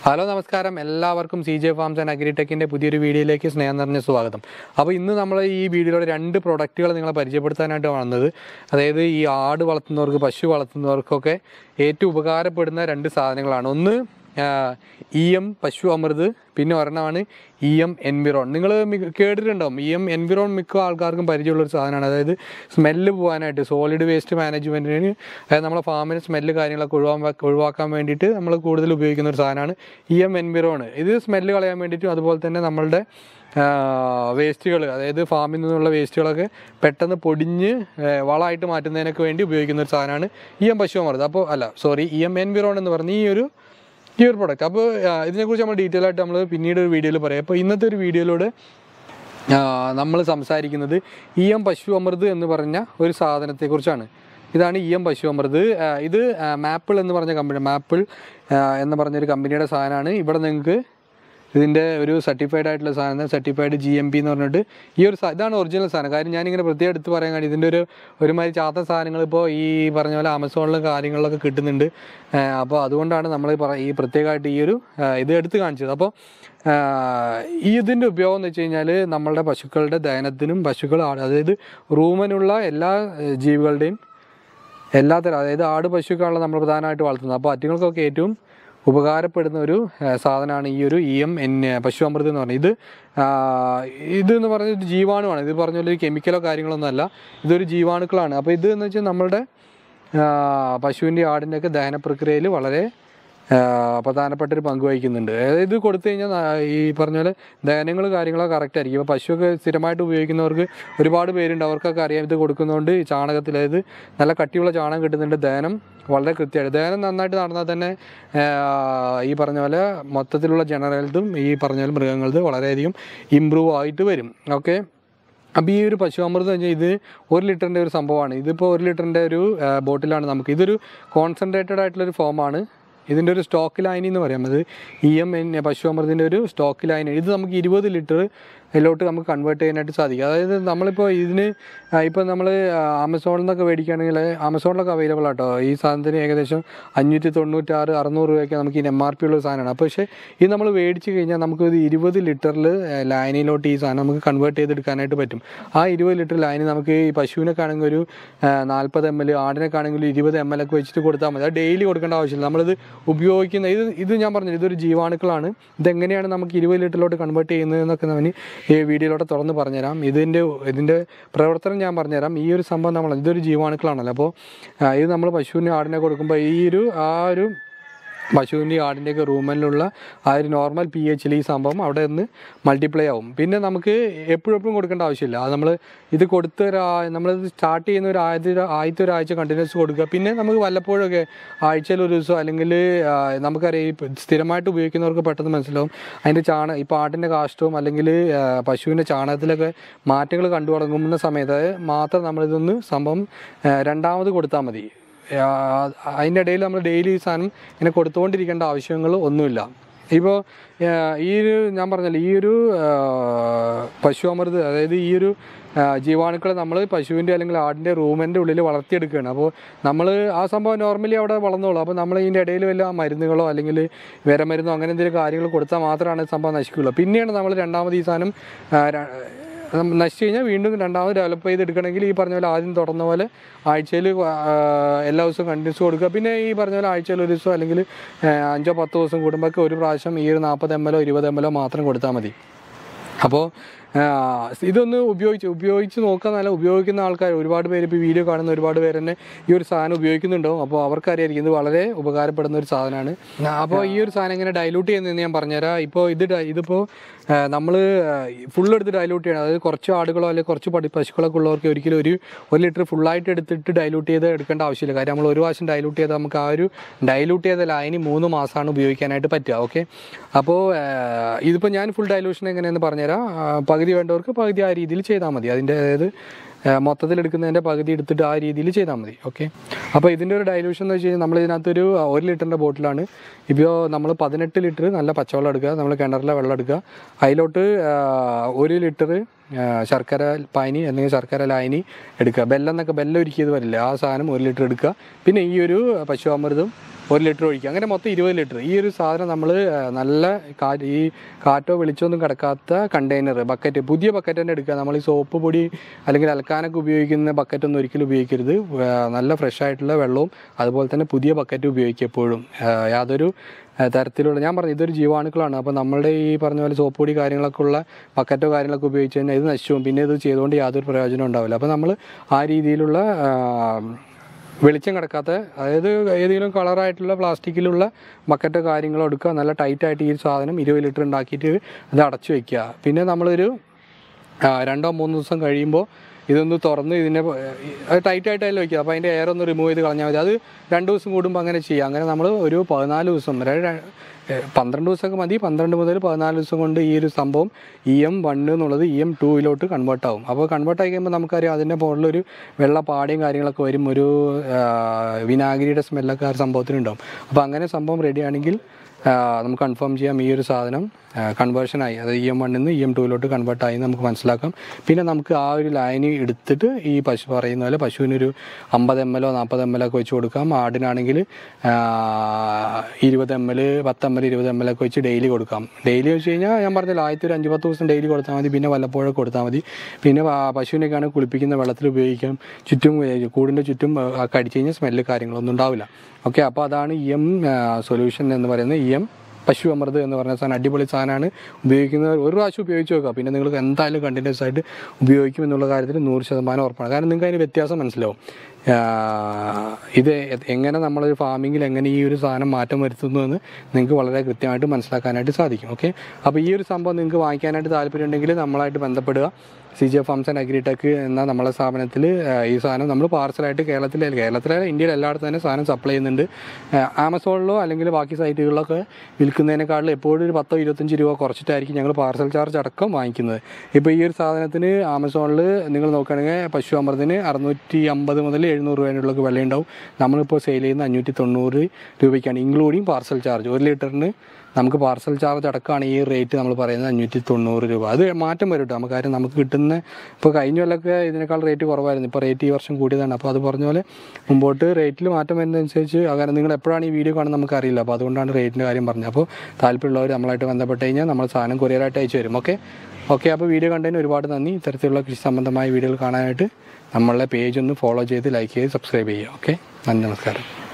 Hello നമസ്കാരം എല്ലാവർക്കും C J farms and അഗ്രിടെക്കിൻ്റെ പുതിയൊരു വീഡിയോയിലേക്ക് സ്നേഹം നിറഞ്ഞ സ്വാഗതം അപ്പോൾ ഇന്ന് നമ്മൾ ഈ വീഡിയോയിലൂടെ രണ്ട് പ്രൊഡക്റ്റുകൾ നിങ്ങളെ പരിചയപ്പെടുത്താനായിട്ട് വന്നത് അതായത് ഈ ആട് വളർത്തുന്നവർക്ക് പശു വളർത്തുന്നവർക്കൊക്കെ ഏറ്റവും ഉപകാരപ്പെടുന്ന രണ്ട് സാധനങ്ങളാണ് ഒന്ന് ഇ എം പശു അമൃത് പിന്നെ ഒരെണ്ണമാണ് ഇ എം എൻവിറോൺ നിങ്ങൾ കേട്ടിട്ടുണ്ടാവും ഇ എം എൻവിറോൺ മിക്ക ആൾക്കാർക്കും പരിചയമുള്ള ഒരു സാധനമാണ് അതായത് സ്മെല്ല് പോകാനായിട്ട് സോളിഡ് വേസ്റ്റ് മാനേജ്മെൻറ്റിന് അതായത് നമ്മളെ ഫാമിന് സ്മെല്ല് കാര്യങ്ങളൊക്കെ ഒഴിവാക്കാൻ ഒഴിവാക്കാൻ വേണ്ടിയിട്ട് നമ്മൾ കൂടുതൽ ഉപയോഗിക്കുന്ന ഒരു സാധനമാണ് ഇ എം എൻവിറോൺ ഇത് സ്മെല്ല് കളയാൻ വേണ്ടിയിട്ടും അതുപോലെ തന്നെ നമ്മളുടെ വേസ്റ്റുകൾ അതായത് ഫാമിൽ നിന്നുള്ള വേസ്റ്റുകളൊക്കെ പെട്ടെന്ന് പൊടിഞ്ഞ് ആ, വളമായിട്ട് മാറ്റുന്നതിനൊക്കെ വേണ്ടി ഉപയോഗിക്കുന്ന ഒരു സാധനമാണ് ഇ എം പശു അമൃത് അപ്പോൾ അല്ല സോറി ഇ എം എൻവിറോൺ എന്ന് പറഞ്ഞ ഈ ഒരു ഈ ഒരു പ്രൊഡക്റ്റ് അപ്പോൾ ഇതിനെക്കുറിച്ച് നമ്മൾ ഡീറ്റെയിൽ ആയിട്ട് നമ്മൾ പിന്നീട് ഒരു വീഡിയോയിൽ പറയാം അപ്പോൾ ഇന്നത്തെ ഒരു വീഡിയോയിലൂടെ നമ്മൾ സംസാരിക്കുന്നത് ഇ എം പശു അമൃത് എന്ന് പറഞ്ഞ ഒരു സാധനത്തെക്കുറിച്ചാണ് ഇതാണ് ഇ എം പശു അമൃത് ആ, ഇത് മാപ്പിൾ എന്ന് പറഞ്ഞ കമ്പനി മാപ്പിൾ എന്ന് പറഞ്ഞൊരു കമ്പനിയുടെ സാധനമാണ് ഇവിടെ നിങ്ങൾക്ക് ഇതിൻ്റെ ഒരു സർട്ടിഫൈഡ് ആയിട്ടുള്ള സാധനം സർട്ടിഫൈഡ് ജി എം പി എന്ന് പറഞ്ഞിട്ട് ഈ ഒരു സാ- ഇതാണ് ഒറിജിനൽ സാധനം കാര്യം ഞാനിങ്ങനെ പ്രത്യേകം എടുത്ത് പറയാൻ കാര്യം ഇതിൻ്റെ ഒരു ഒരുമാതിരി ചാത്ത സാധനങ്ങൾ ഇപ്പോൾ ഈ പറഞ്ഞ പോലെ ആമസോണിലും കാര്യങ്ങളിലൊക്കെ കിട്ടുന്നുണ്ട് അപ്പോൾ അതുകൊണ്ടാണ് നമ്മൾ പറ ഈ പ്രത്യേകമായിട്ട് ഈ ഒരു ആ, ഇത് എടുത്ത് കാണിച്ചത് അപ്പോൾ ഈ ഇതിൻ്റെ ഉപയോഗം എന്ന് വെച്ച് കഴിഞ്ഞാൽ നമ്മളുടെ പശുക്കളുടെ ദഹനത്തിനും പശുക്കൾ ആട് അതായത് റൂമനുള്ള എല്ലാ ഏ, ജീവികളുടെയും എല്ലാത്തരം അതായത് ആട് പശുക്കളാണ് നമ്മൾ പ്രധാനമായിട്ട് വളർത്തുന്നത് അപ്പോൾ അറ്റുങ്ങൾക്കൊക്കെ ഏറ്റവും ഉപകാരപ്പെടുന്ന ഒരു ഏഹ്, സാധനമാണ് ഈ ഒരു ഇ എം എൻ പശു അമൃത് എന്ന് പറയുന്നത് ഇത് ആ, ഇതെന്ന് പറഞ്ഞത് ഒരു ജീവാണുവാണ് ഇത് പറഞ്ഞ പോലെ ഒരു കെമിക്കലോ കാര്യങ്ങളൊന്നും അല്ല ഇതൊരു ജീവാണുക്കളാണ് അപ്പോൾ ഇത് എന്ന് വെച്ചാൽ നമ്മളുടെ ആ, പശുവിൻ്റെ ആടിൻ്റെയൊക്കെ ദഹന പ്രക്രിയയിൽ വളരെ ആ, പ്രധാനപ്പെട്ട ഒരു പങ്ക് വഹിക്കുന്നുണ്ട് അതായത് ഇത് കൊടുത്തു കഴിഞ്ഞാൽ ന- ഈ പറഞ്ഞ പോലെ ദഹനങ്ങൾ കാര്യങ്ങളൊക്കെ കറക്റ്റ് ആയിരിക്കും ഇപ്പോൾ പശുവൊക്കെ സ്ഥിരമായിട്ട് ഉപയോഗിക്കുന്നവർക്ക് ഒരുപാട് പേരുണ്ട് അവർക്കൊക്കെ അറിയാം ഇത് കൊടുക്കുന്നതുകൊണ്ട് ഈ ചാണകത്തിൽ അതായത് നല്ല കട്ടിയുള്ള ചാണകം കിട്ടുന്നുണ്ട് ദഹനം വളരെ കൃത്യമായിട്ട് ദഹനം നന്നായിട്ട് നടന്നാൽ തന്നെ ആ, ഈ പറഞ്ഞ പോലെ മൊത്തത്തിലുള്ള ജനറൽതും ഈ പറഞ്ഞ പോലെ മൃഗങ്ങളത് വളരെയധികം ഇമ്പ്രൂവ് ആയിട്ട് വരും ഓക്കെ അപ്പോൾ ഈ ഒരു പശു അമൃതം എന്ന് വെച്ചാൽ ഇത് ഒരു ലിറ്ററിൻ്റെ ഒരു സംഭവമാണ് ഇതിപ്പോൾ ഒരു ലിറ്ററിൻ്റെ ഒരു ആ, ബോട്ടിലാണ് നമുക്ക് ഇതൊരു കോൺസെൻട്രേറ്റഡ് ആയിട്ടുള്ളൊരു ഫോമാണ് ഇതിൻ്റെ ഒരു സ്റ്റോക്ക് ലൈനി എന്ന് പറയാം അത് ഇ എം എൻ പശു അമൃതിൻ്റെ ഒരു സ്റ്റോക്ക് ലൈൻ ഇത് നമുക്ക് ഇരുപത് ലിറ്റർ ഇതിലോട്ട് നമുക്ക് കൺവേർട്ട് ചെയ്യാനായിട്ട് സാധിക്കും അതായത് നമ്മളിപ്പോൾ ഇതിന് ഇപ്പോൾ നമ്മൾ ആമസോണിൽ നിന്നൊക്കെ മേടിക്കുകയാണെങ്കിൽ ആമസോണിലൊക്കെ അവൈലബിൾ ആട്ടോ ഈ സാധനത്തിന് ഏകദേശം അഞ്ഞൂറ്റി തൊണ്ണൂറ്റാറ് അറുന്നൂറ് രൂപയൊക്കെ നമുക്ക് ഇതിന് എം ആർ പി ഉള്ള സാധനമാണ് അപ്പോൾ പക്ഷേ ഇത് നമ്മൾ മേടിച്ച് കഴിഞ്ഞാൽ നമുക്ക് ഒരു ഇരുപത് ലിറ്ററിൽ ലൈനിലോട്ട് ഈ സാധനം നമുക്ക് കൺവേർട്ട് ചെയ്തെടുക്കാനായിട്ട് പറ്റും ആ ഇരുപത് ലിറ്റർ ലൈന് നമുക്ക് ഈ പശുവിനൊക്കെ ആണെങ്കിൽ ഒരു നാൽപ്പത് എം എൽ ആടിനൊക്കെ ആണെങ്കിൽ ഒരു ഇരുപത് എം എൽ ഒക്കെ വെച്ചിട്ട് കൊടുത്താൽ മതി അത് ഡെയിലി കൊടുക്കേണ്ട ആവശ്യമില്ല നമ്മളിത് ഉപയോഗിക്കുന്ന ഇത് ഇത് ഞാൻ പറഞ്ഞു ഇതൊരു ജീവാണുക്കളാണ് ഇതെങ്ങനെയാണ് നമുക്ക് ഇരുപത് ലിറ്ററിലോട്ട് കൺവേർട്ട് ചെയ്യുന്നത് എന്നൊക്കെ ഞാൻ ഈ വീഡിയോയിലോട്ട് തുറന്ന് പറഞ്ഞുതരാം ഇതിൻ്റെ ഇതിൻ്റെ പ്രവർത്തനം ഞാൻ പറഞ്ഞുതരാം ഈ ഒരു സംഭവം നമ്മൾ ഇതൊരു ജീവാണുക്കളാണല്ലോ അപ്പോൾ ആ, ഇത് നമ്മൾ പശുവിന് ആടിനെ കൊടുക്കുമ്പോൾ ഈ ഒരു ആ ഒരു പശുവിൻ്റെ ആടിൻ്റെയൊക്കെ റൂമിലുള്ള ആ ഒരു നോർമൽ പി എച്ചിൽ ഈ സംഭവം അവിടെ നിന്ന് മൾട്ടിപ്ലൈ ആവും പിന്നെ നമുക്ക് എപ്പോഴും എപ്പോഴും കൊടുക്കേണ്ട ആവശ്യമില്ല അത് നമ്മൾ ഇത് കൊടുത്ത് ഒരു ആ- നമ്മളിത് സ്റ്റാർട്ട് ചെയ്യുന്ന ഒരു ആദ്യത്തെ ഒരു- ആദ്യത്തെ ഒരാഴ്ച കണ്ടിന്യൂസ് കൊടുക്കുക പിന്നെ നമുക്ക് വല്ലപ്പോഴൊക്കെ ആഴ്ചയിൽ ഒരു ദിവസം അല്ലെങ്കിൽ ആ, നമുക്കറിയാം ഈ സ്ഥിരമായിട്ട് ഉപയോഗിക്കുന്നവർക്ക് പെട്ടെന്ന് മനസ്സിലാവും അതിൻ്റെ ചാണ ഇപ്പോൾ ആട്ടിൻ്റെ കാഷ്ടവും അല്ലെങ്കിൽ ആ, പശുവിൻ്റെ ചാണകത്തിലൊക്കെ മാറ്റങ്ങൾ കണ്ടു തുടങ്ങുന്ന സമയത്ത് മാത്രം നമ്മളിതൊന്ന് സംഭവം ആ, രണ്ടാമത് കൊടുത്താൽ മതി ആ, അതിൻ്റെ ഇടയിൽ നമ്മൾ ഡെയിലി ഈ സാധനം ഇങ്ങനെ കൊടുത്തുകൊണ്ടിരിക്കേണ്ട ആവശ്യങ്ങൾ ഒന്നുമില്ല ഇപ്പോൾ ഈ ഒരു ഞാൻ പറഞ്ഞല്ലോ ഈ ഒരു ആ, പശു അമൃത് അതായത് ഈ ഒരു ആ, ജീവാണുക്കളെ നമ്മൾ പശുവിൻ്റെ അല്ലെങ്കിൽ ആടിൻ്റെ റൂമിൻ്റെ ഉള്ളിൽ വളർത്തിയെടുക്കുകയാണ് അപ്പോൾ നമ്മൾ ആ സംഭവം നോർമലി അവിടെ വളർന്നോളൂ അപ്പോൾ നമ്മൾ ഇതിൻ്റെ ഇടയിൽ വല്ല മരുന്നുകളോ അല്ലെങ്കിൽ വിരമരുന്നോ അങ്ങനെ എന്തെങ്കിലും കാര്യങ്ങൾ കൊടുത്താൽ മാത്രമാണ് ഈ സംഭവം നശിക്കുകയുള്ളൂ പിന്നെയാണ് നമ്മൾ രണ്ടാമത് ഈ സാധനം ആ, ര- നം- നശിച്ചു കഴിഞ്ഞാൽ വീണ്ടും രണ്ടാമത് ഡെവലപ്പ് ചെയ്തെടുക്കണമെങ്കിൽ ഈ പറഞ്ഞ പോലെ ആദ്യം തുടർന്ന പോലെ ആഴ്ചയിൽ എല്ലാ ദിവസവും കണ്ടിന്യൂസ് കൊടുക്കുക പിന്നെ ഈ പറഞ്ഞ പോലെ ആഴ്ചയിൽ ഒരു ദിവസം അല്ലെങ്കിൽ ആ, അഞ്ചോ പത്തോ ദിവസം കൂടുമ്പോഴൊക്കെ ഒരു പ്രാവശ്യം ഈ ഒരു നാൽപ്പത് എം എല്ലോ ഇരുപത് എം എല്ലോ മാത്രം കൊടുത്താൽ മതി അപ്പോൾ ഇതൊന്ന് ഉപയോഗിച്ച് ഉപയോഗിച്ച് നോക്കാൻ നല്ല ഉപയോഗിക്കുന്ന ആൾക്കാർ ഒരുപാട് പേര് ഇപ്പോൾ വീഡിയോ കാണുന്ന ഒരുപാട് പേര് തന്നെ ഈ ഒരു സാധനം ഉപയോഗിക്കുന്നുണ്ടാവും അപ്പോൾ അവർക്കറിയായിരിക്കും ഇത് വളരെ ഉപകാരപ്പെടുന്ന ഒരു സാധനമാണ് അപ്പോൾ ഈ ഒരു സാധനം എങ്ങനെ ഡൈലൂട്ട് ചെയ്യുന്നതെന്ന് ഞാൻ പറഞ്ഞുതരാം ഇപ്പോൾ ഇത് ഡ- ഇതിപ്പോൾ നമ്മൾ ഫുൾ എടുത്ത് ഡൈലൂട്ട് ചെയ്യണം അതായത് കുറച്ച് ആടുകളോ അല്ലെങ്കിൽ കുറച്ച് പടി പശുക്കളൊക്കെ ഉള്ളവർക്ക് ഒരിക്കലും ഒരു ഒരു ലിറ്റർ ഫുള്ളായിട്ട് എടുത്തിട്ട് ഡൈലൂട്ട് ചെയ്ത് എടുക്കേണ്ട ആവശ്യമില്ല കാര്യം നമ്മൾ ഒരു പ്രാവശ്യം ഡൈലൂട്ട് ചെയ്താൽ നമുക്ക് ആ ഒരു ഡൈലൂട്ട് ചെയ്ത ലൈന് മൂന്ന് മാസമാണ് ഉപയോഗിക്കാനായിട്ട് പറ്റുക ഓക്കെ അപ്പോൾ ഇതിപ്പോൾ ഞാൻ ഫുൾ ഡൈലൂഷൻ എങ്ങനെയെന്ന് പറഞ്ഞുതരാം ആ, പകുതി വേണ്ടവർക്ക് പകുതി ആ രീതിയിൽ ചെയ്താൽ മതി അതിൻ്റെ അതായത് ആ, മൊത്തത്തിൽ എടുക്കുന്നതിൻ്റെ പകുതി എടുത്തിട്ട് ആ രീതിയിൽ ചെയ്താൽ മതി ഓക്കെ അപ്പോൾ ഇതിൻ്റെ ഒരു ഡൈലൂഷൻ എന്ന് വെച്ച് കഴിഞ്ഞാൽ നമ്മൾ ഇതിനകത്തൊരു ആ, ഒരു ലിറ്ററിൻ്റെ ബോട്ടിലാണ് ഇപ്പോൾ നമ്മൾ പതിനെട്ട് ലിറ്റർ നല്ല പച്ചവെള്ളം എടുക്കുക നമ്മൾ കിണറിലെ വെള്ളം എടുക്കുക അതിലോട്ട് ആ, ഒരു ലിറ്റർ ശർക്കര പാനി അല്ലെങ്കിൽ ശർക്കര ലായനി എടുക്കുക ബെല്ലം എന്നൊക്കെ ബെല്ലം ഒരുക്കിയത് വരില്ല ആ സാധനം ഒരു ലിറ്റർ എടുക്കുക പിന്നെ ഈ ഒരു പശു അമൃതും ഒരു ലിറ്റർ ഒഴിക്കുക അങ്ങനെ മൊത്തം ഇരുപത് ലിറ്റർ ഈ ഒരു സാധനം നമ്മൾ നല്ല കാ ഈ കാറ്റോ വെളിച്ചമൊന്നും കിടക്കാത്ത കണ്ടെയ്നർ ബക്കറ്റ് പുതിയ ബക്കറ്റ് തന്നെ എടുക്കുക നമ്മൾ ഈ സോപ്പ് പൊടി അല്ലെങ്കിൽ അലക്കാനൊക്കെ ഉപയോഗിക്കുന്ന ബക്കറ്റൊന്നും ഒരിക്കലും ഉപയോഗിക്കരുത് ആ, നല്ല ഫ്രഷ് ആയിട്ടുള്ള വെള്ളവും അതുപോലെ തന്നെ പുതിയ ബക്കറ്റ് ഉപയോഗിക്കുക എപ്പോഴും ആ, യാതൊരു ആ, തരത്തിലുള്ള ഞാൻ പറഞ്ഞു ഇതൊരു ജീവാണുക്കളാണ് അപ്പോൾ നമ്മളുടെ ഈ പറഞ്ഞ പോലെ സോപ്പ് പൊടി കാര്യങ്ങളൊക്കെ ഉള്ള ബക്കറ്റോ കാര്യങ്ങളൊക്കെ ഉപയോഗിച്ച് കഴിഞ്ഞാൽ ഇത് നശിച്ചു പോകും. പിന്നെ ഇത് ചെയ്തുകൊണ്ട് യാതൊരു പ്രയോജനം ഉണ്ടാവില്ല അപ്പോൾ നമ്മൾ ആ രീതിയിലുള്ള ആ, വെളിച്ചം കിടക്കാത്ത അതായത് ഏതെങ്കിലും കളറായിട്ടുള്ള പ്ലാസ്റ്റിക്കിലുള്ള ബക്കറ്റോ കാര്യങ്ങളോ എടുക്കുക നല്ല ടൈറ്റായിട്ട് ഈ സാധനം ഇരുപത് ലിറ്റർ ഉണ്ടാക്കിയിട്ട് അത് അടച്ചു വെക്കുക പിന്നെ നമ്മളൊരു ആ, രണ്ടോ മൂന്നോ ദിവസം കഴിയുമ്പോൾ ഇതൊന്ന് തുറന്ന് ഇതിനെ പ- അത് ടൈറ്റായിട്ടല്ലേ വയ്ക്കുക അപ്പോൾ അതിൻ്റെ എയർ ഒന്ന് റിമൂവ് ചെയ്ത് കളഞ്ഞാൽ മതി അത് രണ്ട് ദിവസം കൂടുമ്പോൾ അങ്ങനെ ചെയ്യാം അങ്ങനെ നമ്മൾ ഒരു പതിനാല് ദിവസം വരെ ര- ഏ, പന്ത്രണ്ട് ദിവസമൊക്കെ മതി പന്ത്രണ്ട് മുതൽ പതിനാല് ദിവസം കൊണ്ട് ഈ ഒരു സംഭവം ഇ എം വൺ എന്നുള്ളത് ഇ എം ടൂയിലോട്ട് കൺവേർട്ട് ആവും അപ്പോൾ കൺവേർട്ട് ആയി കഴിയുമ്പോൾ നമുക്കറിയാം അതിൻ്റെ മുകളിലൊരു വെള്ള പാടയും കാര്യങ്ങളൊക്കെ വരും ഒരു ആ, വിനാഗിരിയുടെ സ്മെല്ലൊക്കെ ആ ഒരു സംഭവത്തിനുണ്ടാവും അപ്പോൾ അങ്ങനെ സംഭവം റെഡി ആണെങ്കിൽ ആ, നമുക്ക് കൺഫേം ചെയ്യാം ഈ ഒരു സാധനം കൺവേർഷനായി അതായത് ഇ എം വണ്ണിൽ നിന്ന് ഇ എം ടൂയിലോട്ട് കൺവേർട്ട് ആയി നമുക്ക് മനസ്സിലാക്കാം പിന്നെ നമുക്ക് ആ ഒരു ലൈന് എടുത്തിട്ട് ഈ പശു പറയുന്ന പോലെ പശുവിനൊരു അമ്പത് എം എല്ലോ നാൽപ്പത് എം എൽ ഒക്കെ വെച്ച് കൊടുക്കാം ആടിനാണെങ്കിൽ ഇരുപത് എം എൽ പത്ത് എം എൽ ഇരുപത് എം എൽ ഒക്കെ വെച്ച് ഡെയിലി കൊടുക്കാം ഡെയിലി വെച്ച് കഴിഞ്ഞാൽ ഞാൻ പറഞ്ഞില്ല ആദ്യത്തെ ഒരു അഞ്ച് പത്ത് ദിവസം ഡെയിലി കൊടുത്താൽ മതി പിന്നെ വല്ലപ്പോഴൊക്കെ കൊടുത്താൽ മതി പിന്നെ ആ പശുവിനൊക്കെയാണ് കുളിപ്പിക്കുന്ന വെള്ളത്തിൽ ഉപയോഗിക്കാം ചുറ്റും ഏ, കൂടിൻ്റെ ചുറ്റും ആ, കടിച്ചു കഴിഞ്ഞാൽ സ്മെല്ല് കാര്യങ്ങളൊന്നും ഉണ്ടാവില്ല ഓക്കെ അപ്പോൾ അതാണ് ഇ എം സൊല്യൂഷൻ എന്ന് പറയുന്നത് ഇ എം പശു അമൃത് എന്ന് പറഞ്ഞ സാധനം അടിപൊളി സാധനമാണ് ഉപയോഗിക്കുന്നത് ഒരു പ്രാവശ്യം ഉപയോഗിച്ച് നോക്കുക പിന്നെ നിങ്ങൾക്ക് എന്തായാലും കണ്ടിന്യൂസ് ആയിട്ട് ഉപയോഗിക്കും എന്നുള്ള കാര്യത്തിൽ നൂറ് ശതമാനം ഉറപ്പാണ് കാരണം നിങ്ങൾക്ക് അതിന് വ്യത്യാസം മനസ്സിലാവും ആഹ് ഇത് എ- എങ്ങനെ നമ്മളൊരു ഫാമിങ്ങിൽ എങ്ങനെ ഈ ഒരു സാധനം മാറ്റം വരുത്തുന്നു എന്ന് നിങ്ങൾക്ക് വളരെ കൃത്യമായിട്ട് മനസ്സിലാക്കാനായിട്ട് സാധിക്കും ഓക്കെ അപ്പോൾ ഈ ഒരു സംഭവം നിങ്ങൾക്ക് വാങ്ങിക്കാനായിട്ട് താല്പര്യമുണ്ടെങ്കിൽ നമ്മളായിട്ട് ബന്ധപ്പെടുക C J farms and agritech എന്ന നമ്മളെ സ്ഥാപനത്തിൽ ഈ സാധനം നമ്മൾ പാർസലായിട്ട് കേരളത്തിൽ കേരളത്തിലെ ഇന്ത്യയിൽ എല്ലായിടത്തും തന്നെ സാധനം സപ്ലൈ ചെയ്യുന്നുണ്ട് ആഹ് ആമസോണിലോ അല്ലെങ്കിൽ ബാക്കി സൈറ്റുകളിലൊക്കെ വിൽക്കുന്നതിനേക്കാളും എപ്പോഴും ഒരു പത്തോ ഇരുപത്തഞ്ച് രൂപ കുറച്ചിട്ടായിരിക്കും ഞങ്ങൾ പാർസൽ ചാർജ് അടക്കം വാങ്ങിക്കുന്നത് ഇപ്പോൾ ഈ ഒരു സാധനത്തിന് ആമസോണിൽ നിങ്ങൾ നോക്കുകയാണെങ്കിൽ പശു അമൃതിന് അറുന്നൂറ്റി അമ്പത് മുതൽ എഴുന്നൂറ് രൂപേനുള്ളൊക്കെ വിലയുണ്ടാവും നമ്മളിപ്പോൾ സെയിൽ ചെയ്യുന്ന അഞ്ഞൂറ്റി തൊണ്ണൂറ് രൂപയ്ക്കാണ് ഇൻക്ലൂഡിങ് പാർസൽ ചാർജ് ഒരു ലിറ്ററിന് നമുക്ക് പാർസൽ ചാർജ് അടക്കമാണ് ഈ റേറ്റ് നമ്മൾ പറയുന്നത് അഞ്ഞൂറ്റി തൊണ്ണൂറ് രൂപ അത് മാറ്റം വരും കേട്ടോ നമുക്ക് കാര്യം നമുക്ക് കിട്ടുന്ന ഇപ്പോൾ കഴിഞ്ഞ കൊല്ലമൊക്കെ ഇതിനേക്കാൾ റേറ്റ് കുറവായിരുന്നു ഇപ്പോൾ റേറ്റ് ഈ വർഷം കൂടിയതാണ് അപ്പോൾ അത് പറഞ്ഞ പോലെ മുമ്പോട്ട് റേറ്റിൽ മാറ്റം വരുന്നതനുസരിച്ച് അങ്ങനെ നിങ്ങൾ എപ്പോഴാണ് ഈ വീഡിയോ കാണുന്നത് നമുക്കറിയില്ല അപ്പോൾ അതുകൊണ്ടാണ് റേറ്റിൻ്റെ കാര്യം പറഞ്ഞത് അപ്പോൾ താല്പര്യമുള്ളവർ നമ്മളായിട്ട് ബന്ധപ്പെട്ട് കഴിഞ്ഞാൽ നമ്മൾ സാധനം കൊറിയറായിട്ട് അയച്ചു തരും ഓക്കെ ഓക്കെ അപ്പോൾ വീഡിയോ കണ്ടതിന് ഒരുപാട് നന്ദി ഇത്തരത്തിലുള്ള കൃഷി സംബന്ധമായ വീഡിയോകൾ കാണാനായിട്ട് നമ്മളുടെ പേജ് ഒന്ന് ഫോളോ ചെയ്ത് ലൈക്ക് ചെയ്ത് സബ്സ്ക്രൈബ് ചെയ്യുക ഓക്കെ നന്ദി നമസ്കാരം